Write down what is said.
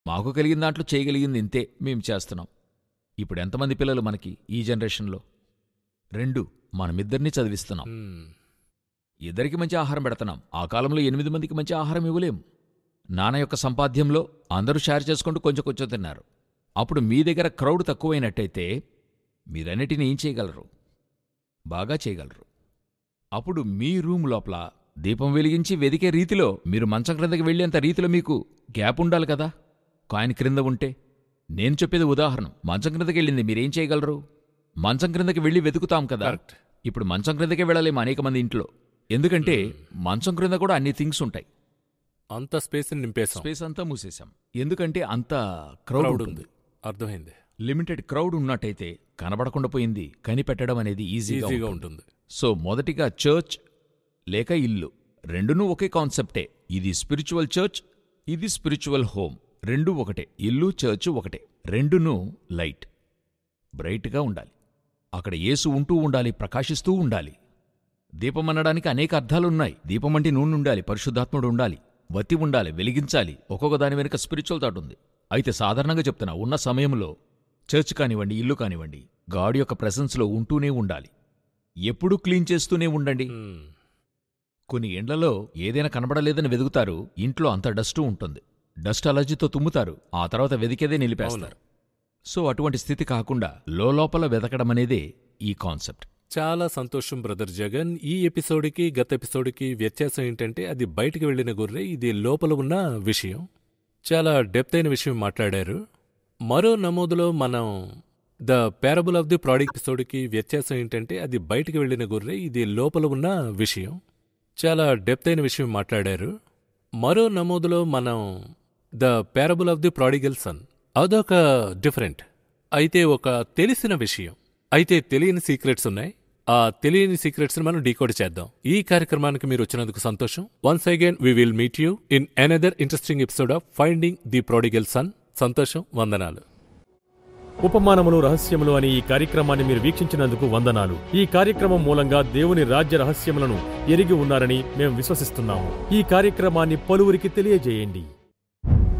మాకు కలిగిన దాంట్లో చేయగలిగింది ఇంతే మేము చేస్తున్నాం ఇప్పుడు ఎంతమంది పిల్లలు మనకి ఈ జనరేషన్లో రెండు మనమిద్దరినీ చదివిస్తున్నాం మ్మ్. ఇద్దరికి మంచి ఆహారం పెడుతున్నాం ఆ కాలంలో ఎనిమిది మందికి మంచి ఆహారం ఇవ్వలేం నాన్న యొక్క సంపాద్యంలో అందరూ షేర్ చేసుకుంటూ కొంచెం కొంచెం తిన్నారు అప్పుడు మీ దగ్గర క్రౌడ్ తక్కువైనట్టయితే మీరన్నిటిని ఏం చేయగలరు బాగా చేయగలరు అప్పుడు మీ రూమ్ లోపల దీపం వెలిగించి వెదికే రీతిలో మీరు మంచం క్రిందకి వెళ్ళేంత రీతిలో మీకు గ్యాప్ ఉండాలి కదా కాయిన్ క్రింద ఉంటే నేను చెప్పేది ఉదాహరణ మంచం క్రిందకి వెళ్ళింది మీరేం చేయగలరు మంచం క్రిందకి వెళ్ళి వెతుకుతాం కదా కరెక్ట్ ఇప్పుడు మంచం క్రిందకే వెళ్ళలేము అనేక మంది ఇంట్లో ఎందుకంటే మంచం క్రింద కూడా అన్ని థింగ్స్ ఉంటాయి అంత స్పేస్ నింపేసాం స్పేస్ అంతా మూసేశాం ఎందుకంటే అంత క్రౌడ్ క్రౌడ్ ఉంటుంది ఉంది అర్థమైంది లిమిటెడ్ క్రౌడ్ ఉన్నట్టయితే కనబడకుండా పోయింది కనిపెట్టడం అనేది ఈజీగా ఈజీగా ఉంటుంది ఉంటుంది సో మొదటిగా చర్చ్ లేక ఇల్లు రెండునూ ఒకే కాన్సెప్టే ఇది స్పిరిచువల్ చర్చ్ ఇది స్పిరిచువల్ హోమ్ రెండు ఒకటే ఇల్లు చర్చ్ ఒకటే రెండునూ లైట్ బ్రైట్గా ఉండాలి అక్కడ యేసు ఉంటూ ఉండాలి ప్రకాశిస్తూ ఉండాలి దీపం అనడానికి అనేక అర్థాలున్నాయి దీపం అంటే నూనె ఉండాలి పరిశుద్ధాత్ముడు ఉండాలి వత్తి ఉండాలి వెలిగించాలి ఒక్కొక్క దాని వెనుక స్పిరిచువల్ థాట్ ఉంది అయితే సాధారణంగా చెప్తున్నా ఉన్న సమయంలో చర్చ్ కానివ్వండి ఇల్లు కానివ్వండి గాడ్ యొక్క ప్రెసెన్స్లో ఉంటూనే ఉండాలి ఎప్పుడూ క్లీన్ చేస్తూనే ఉండండి మ్మ్. కొన్ని ఎండ్లలో ఏదైనా కనబడలేదని వెదుగుతారు ఇంట్లో అంత డస్టు ఉంటుంది డస్ట్ అలర్జీతో తుమ్ముతారు ఆ తర్వాత వెదికేదే నిలిపేస్తారు సో అటువంటి స్థితి కాకుండా లోపల వెతకడం అనేదే ఈ కాన్సెప్ట్ చాలా సంతోషం బ్రదర్ జగన్ ఈ ఎపిసోడ్కి గత ఎపిసోడ్కి వ్యత్యాసం ఏంటంటే అది బయటికి వెళ్ళిన గొర్రె ఇది లోపల ఉన్న విషయం చాలా డెప్త్ అయిన విషయం మాట్లాడారు మరో నమోదులో మనం the parable of the prodigal ఎపిసోడ్కి వ్యత్యాసం ఏంటంటే అది బయటికి వెళ్ళిన గొర్రె ఇది లోపల ఉన్న విషయం చాలా డెప్త్ అయిన విషయం మాట్లాడారు మరో నమోదులో మనం the parable of the prodigal son అదొక డిఫరెంట్ అయితే ఒక తెలిసిన విషయం అయితే తెలియని సీక్రెట్స్ ఉన్నాయి ఆ తెలియని సీక్రెట్స్ మనం డీకోడ్ చేద్దాం ఈ కార్యక్రమానికి మీరు వచ్చినందుకు సంతోషం once again we will meet you in another interesting episode of finding the prodigal son సంతోషం వందనాలు ఉపమానములు రహస్యములు అనే ఈ కార్యక్రమాన్ని మీరు వీక్షించినందుకు వందనాలు ఈ కార్యక్రమం మూలంగా దేవుని రాజ్య రహస్యములను ఎరిగి ఉన్నారని మేము విశ్వసిస్తున్నాము ఈ కార్యక్రమాన్ని పలువురికి తెలియజేయండి